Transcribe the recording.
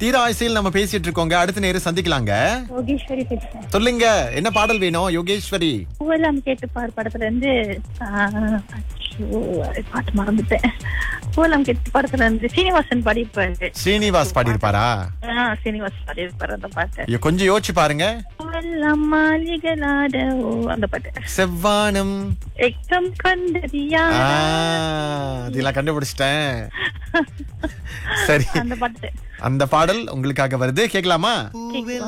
தீர ஆசையில் நம்ம பேசிட்டு இருக்கோங்க அடுத்த நேரம் சந்திக்கலாங்க யோகேஸ்வரி பேசுறேன் சொல்லுங்க என்ன பாடல் வேணும் யோகேஸ்வரி பூவெல்லாம் கேட்டு பார் படத்துல இருந்து ஆஹ், அச்சோ, பாட்டு மறந்துட்டேன் பூவெல்லாம் கேட்டு படத்துல இருந்து சீனிவாசன் பாடியிருப்பாரு ஸ்ரீனிவாஸ் பாடியிருப்பாரா ஆஹ் சீனிவாசன் பாடியிருப்பாரு அந்த பாட்டு ஐயோ, கொஞ்சம் யோசிச்சு பாருங்க பூவெல்லாம் மாளிகளாட ஓ அந்த பாட்டு செவ்வானம் எக்கம் கண்டது ஆ, யார் அதெல்லாம் கண்டுபிடிச்சிட்டேன் சரி அந்த பாட்டு அந்த பாடல் உங்களுக்காக வருது கேட்கலாமா கேக்குதா?